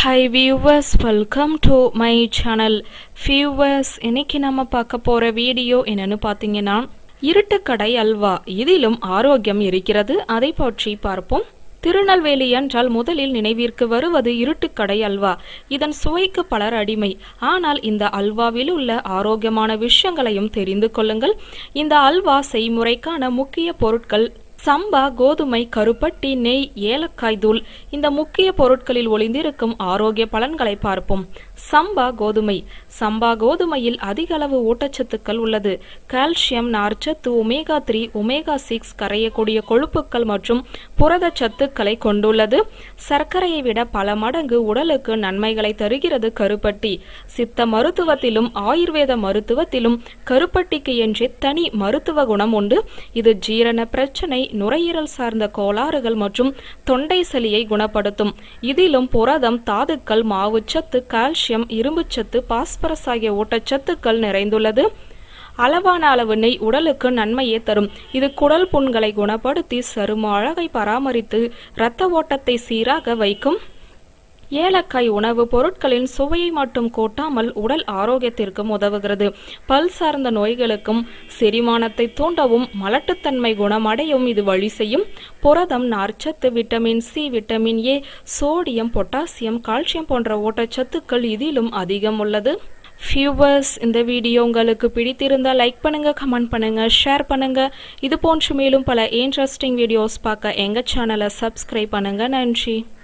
hi viewers welcome to my channel viewers இன்னைக்கு நம்ம பார்க்க போகிற வீடியோ என்னன்னு பார்த்தீங்கன்னா இருட்டுக்கடை அல்வா இதிலும் ஆரோக்கியம் இருக்கிறது அதை பற்றி பார்ப்போம் திருநெல்வேலி என்றால் முதலில் நினைவிற்கு வருவது இருட்டுக்கடை அல்வா இதன் சுவைக்கு பலர் அடிமை ஆனால் இந்த அல்வாவில் உள்ள ஆரோக்கியமான விஷயங்களையும் தெரிந்து கொள்ளுங்கள் இந்த அல்வா செய்முறைக்கான முக்கிய பொருட்கள் சம்பா கோதுமை கருப்பட்டி நெய் ஏலக்காய் தூள் இந்த முக்கிய பொருட்களில் ஒளிந்திருக்கும் ஆரோக்கிய பலன்களை பார்ப்போம் சம்பா கோதுமை சம்பா கோதுமையில் அதிக அளவு ஊட்டச்சத்துக்கள் உள்ளது கால்சியம் நார்ச்சத்து ஒமேகா த்ரீ ஒமேகா சிக்ஸ் கரையக்கூடிய கொழுப்புக்கள் மற்றும் புரத சத்துக்களை கொண்டுள்ளது சர்க்கரையை விட பல மடங்கு உடலுக்கு நன்மைகளை தருகிறது கருப்பட்டி சித்த மருத்துவத்திலும் ஆயுர்வேத மருத்துவத்திலும் கருப்பட்டிக்கு என்றே தனி மருத்துவ குணம் உண்டு இது ஜீரண பிரச்சனை நுரையீரல் சார்ந்த கோளாறுகள் மற்றும் தொண்டை சளியை குணப்படுத்தும் இதிலும் புரதம் தாதுக்கள் மாவுச்சத்து கால்சியம் இரும்புச்சத்து பாஸ்பரஸ் ஆகிய ஊட்டச்சத்துக்கள் நிறைந்துள்ளது அளவான அளவு நெய் உடலுக்கு நன்மையே தரும் இது குடல் புண்களை குணப்படுத்தி சரும அழகை பராமரித்து இரத்த ஓட்டத்தை சீராக வைக்கும் ஏலக்காய் உணவுப் பொருட்களின் சுவையை மட்டும் கூட்டாமல் உடல் ஆரோக்கியத்திற்கும் உதவுகிறது பல் சார்ந்த நோய்களுக்கும் செரிமானத்தை தூண்டவும் மலட்டுத்தன்மை குணமடையவும் இது வழி செய்யும் புரதம் நார்ச்சத்து vitamin C vitamin A sodium potassium calcium போன்ற ஊட்டச்சத்துக்கள் இதிலும் அதிகம் உள்ளது வியூவர்ஸ் இந்த வீடியோ உங்களுக்கு பிடித்திருந்தால் லைக் பண்ணுங்க கமெண்ட் பண்ணுங்க ஷேர் பண்ணுங்க இது போன்று மேலும் பல இன்ட்ரெஸ்டிங் வீடியோஸ் பார்க்க எங்க சேனலை சப்ஸ்கிரைப் பண்ணுங்க நன்றி